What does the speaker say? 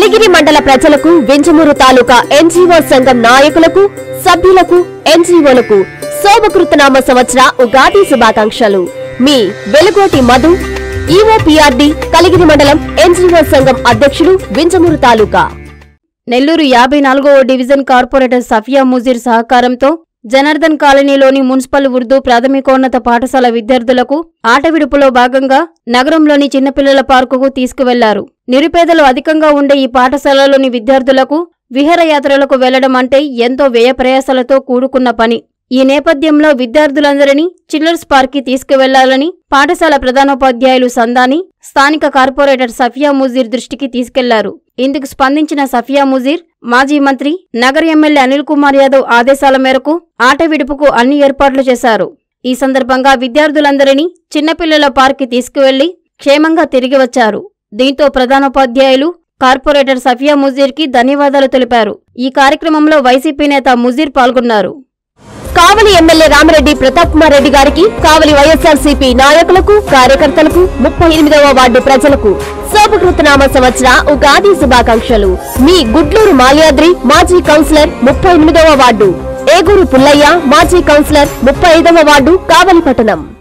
కలిగిరి మండల ప్రజలకు వింజమూరు తాలూకా ఎన్జీఓ సంఘం నాయకులకు సభ్యులకు ఎన్జీఓలకు శోభకృతనామ సంవత్సర ఉగాది శుభాకాంక్షలు మీ వెలుగోటి మధు ఈఓపీఆర్డి కలిగిరి మండలం ఎన్జీఓ సంఘం అధ్యక్షులు వింజమూరు తాలూకా నెల్లూరు యాభై నాలుగవ డివిజన్ కార్పొరేటర్ సఫియా ముజీర్ సహకారంతో జనార్దన్ కాలనీలోని మున్సిపల్ ఉర్దూ ప్రాథమికోన్నత పాఠశాల విద్యార్థులకు ఆట విడుపులో భాగంగా నగరంలోని చిన్నపిల్లల పార్కుకు తీసుకువెళ్లారు నిరుపేదలు అధికంగా ఉండే ఈ పాఠశాలలోని విద్యార్థులకు విహారయాత్రలకు వెళ్లడం అంటే ఎంతో వ్యయ ప్రయాసాలతో కూడుకున్న పని ఈ నేపథ్యంలో విద్యార్థులందరినీ చిల్డ్రన్స్ పార్క్ కి తీసుకువెళ్లాలని పాఠశాల ప్రధానోపాధ్యాయులు సందాని స్థానిక కార్పొరేటర్ సఫియా ముజీర్ దృష్టికి తీసుకెళ్లారు ఇందుకు స్పందించిన సఫియా ముజీర్ మాజీ మంత్రి నగర ఎమ్మెల్యే అనిల్ కుమార్ యాదవ్ ఆదేశాల మేరకు ఆట విడుపుకు అన్ని ఏర్పాట్లు చేశారు ఈ సందర్భంగా విద్యార్థులందరినీ చిన్నపిల్లల పార్క్ కి తీసుకువెళ్లి క్షేమంగా తిరిగి వచ్చారు దీంతో ప్రధానోపాధ్యాయులు కార్పొరేటర్ సఫియా ముజీర్ కి ధన్యవాదాలు తెలిపారు ఈ కార్యక్రమంలో వైసీపీ నేత ముజీర్ పాల్గొన్నారు కావలి ఎమ్మెల్యే రామిరెడ్డి ప్రతాప్ కుమార్ రెడ్డి గారికి కావలి వైఎస్ఆర్సీపీ నాయకులకు కార్యకర్తలకు ముప్పై ఎనిమిదవ వార్డు ప్రజలకు శోభకృతనామ సంవత్సర ఉగాది శుభాకాంక్షలు మీ గుడ్లూరు మాల్యాద్రి మాజీ కౌన్సిలర్ ముప్పై ఎనిమిదవ వార్డు ఏగూరు పుల్లయ్య మాజీ కౌన్సిలర్ ముప్పై ఐదవ వార్డు కావలి పట్టణం